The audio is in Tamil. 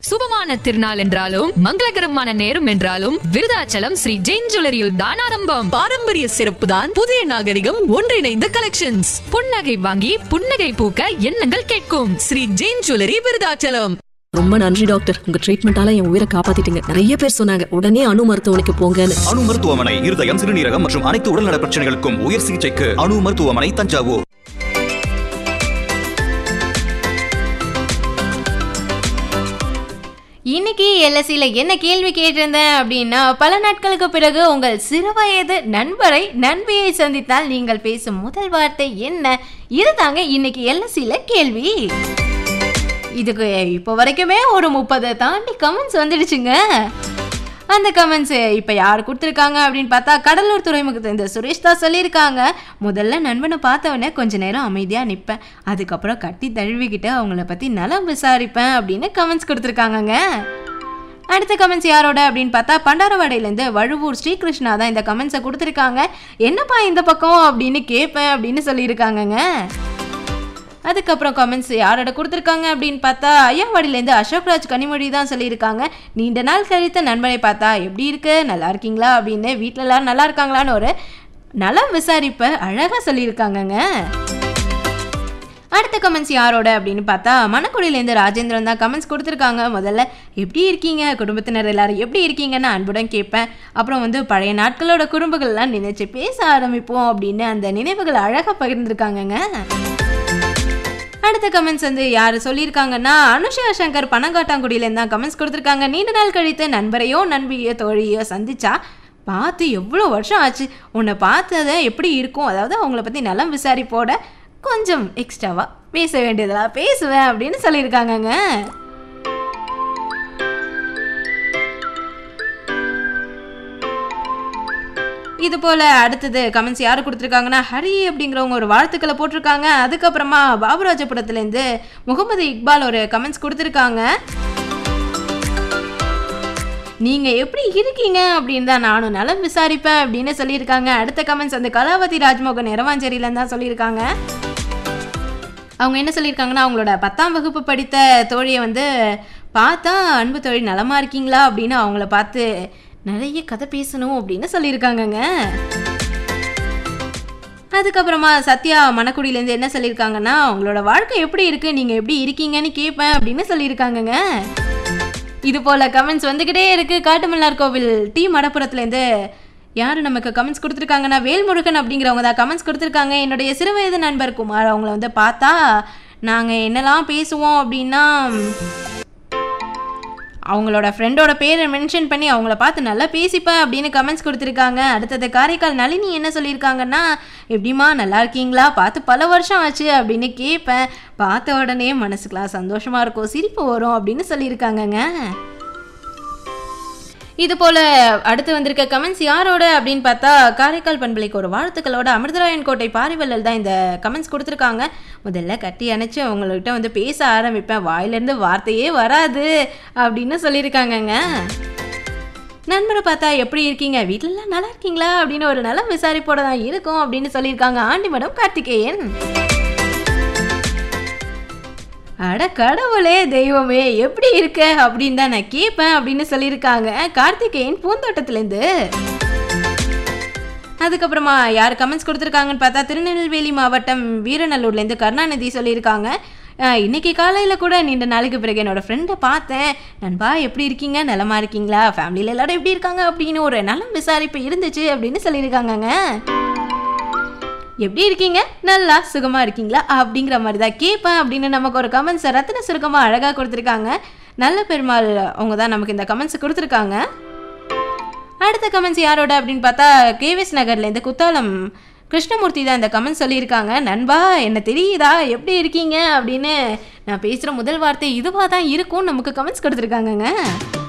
சுபமான திருநாள் என்றாலும் மங்களகரமான நேரம் என்றாலும் விருதாச்சலம் ஸ்ரீ ஜெயின் ஜுவல்லரியில் தான் ஆரம்பம் பாரம்பரிய சிறப்பு தான் புதிய நாகரிகம் ஒன்றிணைந்த கலெக்ஷன்ஸ் புன்னகை வாங்கி புன்னகை பூக்க எண்ணங்கள் கேட்கும் ஸ்ரீ ஜெயின் ஜுவல்லரி விருதாச்சலம் ரொம்ப நன்றி டாக்டர் உங்க ட்ரீட்மெண்டால என் உயிரை காப்பாத்திட்டீங்க நிறைய பேர் சொன்னாங்க உடனே அணு மருத்துவமனைக்கு போங்கன்னு அணு மருத்துவமனை இருதயம் சிறுநீரகம் மற்றும் அனைத்து உடல்நல பிரச்சனைகளுக்கும் உயர் சிகிச்சைக்கு அணு மருத்துவமனை தஞ்சாவூர் இன்னைக்கு எல்எஸ்சியில் என்ன கேள்வி கேட்டிருந்தேன் அப்படின்னா பல நாட்களுக்கு பிறகு உங்கள் சிறுவயது நண்பரை நண்பியை சந்தித்தால் நீங்கள் பேசும் முதல் வார்த்தை என்ன இதுதாங்க இன்னைக்கு எல்எஸ்சியில் கேள்வி இதுக்கு இப்போ வரைக்குமே ஒரு முப்பதை தாண்டி கமெண்ட்ஸ் வந்துடுச்சுங்க அந்த கமெண்ட்ஸ் இப்போ யார் கொடுத்துருக்காங்க அப்படின்னு பார்த்தா கடலூர் துறைமுகத்தை இந்த சுரேஷ் தான் சொல்லியிருக்காங்க முதல்ல நண்பனை பார்த்தவொடனே கொஞ்ச நேரம் அமைதியாக நிற்பேன் அதுக்கப்புறம் கட்டி தழுவிக்கிட்டு அவங்கள பற்றி நலம் விசாரிப்பேன் அப்படின்னு கமெண்ட்ஸ் கொடுத்துருக்காங்கங்க அடுத்த கமெண்ட்ஸ் யாரோட அப்படின்னு பார்த்தா பண்டாரவாடையிலேருந்து வழுவூர் ஸ்ரீகிருஷ்ணா தான் இந்த கமெண்ட்ஸை கொடுத்துருக்காங்க என்னப்பா இந்த பக்கம் அப்படின்னு கேட்பேன் அப்படின்னு சொல்லியிருக்காங்கங்க அதுக்கப்புறம் கமெண்ட்ஸ் யாரோட கொடுத்துருக்காங்க அப்படின்னு பார்த்தா ஐயாவாடியிலேருந்து அசோக்ராஜ் கனிமொழி தான் சொல்லியிருக்காங்க நீண்ட நாள் கழித்த நண்பனை பார்த்தா எப்படி இருக்கு நல்லா இருக்கீங்களா அப்படின்னு வீட்டில் எல்லாரும் நல்லா இருக்காங்களான்னு ஒரு நலம் விசாரிப்ப அழகாக சொல்லியிருக்காங்கங்க அடுத்த கமெண்ட்ஸ் யாரோட அப்படின்னு பார்த்தா மணக்குடியிலேருந்து ராஜேந்திரன் தான் கமெண்ட்ஸ் கொடுத்துருக்காங்க முதல்ல எப்படி இருக்கீங்க குடும்பத்தினர் எல்லாரும் எப்படி இருக்கீங்கன்னு அன்புடன் கேட்பேன் அப்புறம் வந்து பழைய நாட்களோட குறும்புகள்லாம் நினைச்சு பேச ஆரம்பிப்போம் அப்படின்னு அந்த நினைவுகள் அழகாக பகிர்ந்துருக்காங்கங்க அடுத்த கமெண்ட்ஸ் வந்து யார் சொல்லியிருக்காங்கன்னா அனுஷா சங்கர் பனங்காட்டாங்குடியிலேருந்து தான் கமெண்ட்ஸ் கொடுத்துருக்காங்க நீண்ட நாள் கழித்து நண்பரையோ நண்பியோ தோழியோ சந்திச்சா பார்த்து எவ்வளோ வருஷம் ஆச்சு உன்னை பார்த்ததை எப்படி இருக்கும் அதாவது அவங்கள பற்றி நலம் விசாரிப்போட கொஞ்சம் எக்ஸ்ட்ராவாக பேச வேண்டியதெல்லாம் பேசுவேன் அப்படின்னு சொல்லியிருக்காங்கங்க இது போல் அடுத்தது கமெண்ட்ஸ் யார் கொடுத்துருக்காங்கன்னா ஹரி அப்படிங்கிறவங்க ஒரு வாழ்த்துக்களை போட்டிருக்காங்க அதுக்கப்புறமா பாபுராஜபுரத்துலேருந்து முகமது இக்பால் ஒரு கமெண்ட்ஸ் கொடுத்துருக்காங்க நீங்கள் எப்படி இருக்கீங்க அப்படின்னு தான் நானும் நலம் விசாரிப்பேன் அப்படின்னு சொல்லியிருக்காங்க அடுத்த கமெண்ட்ஸ் அந்த கலாவதி ராஜ்மோகன் இரவாஞ்சேரியிலேருந்து தான் சொல்லியிருக்காங்க அவங்க என்ன சொல்லியிருக்காங்கன்னா அவங்களோட பத்தாம் வகுப்பு படித்த தோழியை வந்து பார்த்தா அன்பு தோழி நலமா இருக்கீங்களா அப்படின்னு அவங்கள பார்த்து நிறைய கதை பேசணும் அப்படின்னு சொல்லியிருக்காங்கங்க அதுக்கப்புறமா சத்யா மணக்குடியிலேருந்து என்ன சொல்லியிருக்காங்கன்னா அவங்களோட வாழ்க்கை எப்படி இருக்குது நீங்கள் எப்படி இருக்கீங்கன்னு கேட்பேன் அப்படின்னு சொல்லியிருக்காங்கங்க இது போல் கமெண்ட்ஸ் வந்துக்கிட்டே இருக்குது காட்டுமன்னார் கோவில் டி மடப்புறத்துலேருந்து யார் நமக்கு கமெண்ட்ஸ் கொடுத்துருக்காங்கன்னா வேல்முருகன் அப்படிங்கிறவங்க தான் கமெண்ட்ஸ் கொடுத்துருக்காங்க என்னுடைய சிறுவயது நண்பர் குமார் அவங்கள வந்து பார்த்தா நாங்கள் என்னெல்லாம் பேசுவோம் அப்படின்னா அவங்களோட ஃப்ரெண்டோட பேரை மென்ஷன் பண்ணி அவங்கள பார்த்து நல்லா பேசிப்பேன் அப்படின்னு கமெண்ட்ஸ் கொடுத்துருக்காங்க அடுத்தது காரைக்கால் நளினி என்ன சொல்லியிருக்காங்கன்னா எப்படிம்மா நல்லா இருக்கீங்களா பார்த்து பல வருஷம் ஆச்சு அப்படின்னு கேட்பேன் பார்த்த உடனே மனசுக்குலாம் சந்தோஷமாக இருக்கும் சிரிப்பு வரும் அப்படின்னு சொல்லியிருக்காங்கங்க இது போல் அடுத்து வந்திருக்க கமெண்ட்ஸ் யாரோட அப்படின்னு பார்த்தா காரைக்கால் பண்பலைக்கு ஒரு வாழ்த்துக்களோட அமிர்தராயன் கோட்டை பாரிவல்லல் தான் இந்த கமெண்ட்ஸ் கொடுத்துருக்காங்க முதல்ல கட்டி அணைச்சி அவங்கள்ட்ட வந்து பேச ஆரம்பிப்பேன் வாயிலேருந்து வார்த்தையே வராது அப்படின்னு சொல்லியிருக்காங்கங்க நண்பரை பார்த்தா எப்படி இருக்கீங்க வீட்டிலலாம் நல்லா இருக்கீங்களா அப்படின்னு ஒரு நலம் விசாரிப்போட தான் இருக்கும் அப்படின்னு சொல்லியிருக்காங்க ஆண்டி மேடம் கார்த்திகேயன் அட கடவுளே தெய்வமே எப்படி இருக்க அப்படின்னு தான் நான் கேட்பேன் அப்படின்னு சொல்லியிருக்காங்க கார்த்திகேயன் பூந்தோட்டத்துலேருந்து அதுக்கப்புறமா யார் கமெண்ட்ஸ் கொடுத்துருக்காங்கன்னு பார்த்தா திருநெல்வேலி மாவட்டம் வீரநல்லூர்லேருந்து கருணாநிதி சொல்லியிருக்காங்க அஹ், இன்னைக்கு காலையில் கூட நீண்ட நாளைக்கு பிறகு என்னோட ஃப்ரெண்டை பார்த்தேன் நண்பா எப்படி இருக்கீங்க நலமா இருக்கீங்களா ஃபேமிலியில் எல்லாரும் எப்படி இருக்காங்க அப்படின்னு ஒரு நலம் விசாரிப்பு இருந்துச்சு அப்படின்னு சொல்லியிருக்காங்கங்க எப்படி இருக்கீங்க நல்லா சுகமா இருக்கீங்களா அப்படிங்கிற மாதிரி தான் கேட்பேன் அப்படின்னு நமக்கு ஒரு கமெண்ட்ஸ் ரத்தின சுருக்கமாக அழகாக கொடுத்துருக்காங்க நல்ல பெருமாள் அவங்க தான் நமக்கு இந்த கமெண்ட்ஸ் கொடுத்துருக்காங்க அடுத்த கமெண்ட்ஸ் யாரோட அப்படின்னு பார்த்தா கேவிஎஸ் நகர்லேருந்து குத்தாலம் கிருஷ்ணமூர்த்தி தான் இந்த கமெண்ட் சொல்லியிருக்காங்க நண்பா என்ன தெரியுதா எப்படி இருக்கீங்க அப்படின்னு நான் பேசுகிற முதல் வார்த்தை இதுவாக தான் இருக்கும் நமக்கு கமெண்ட்ஸ் கொடுத்துருக்காங்கங்க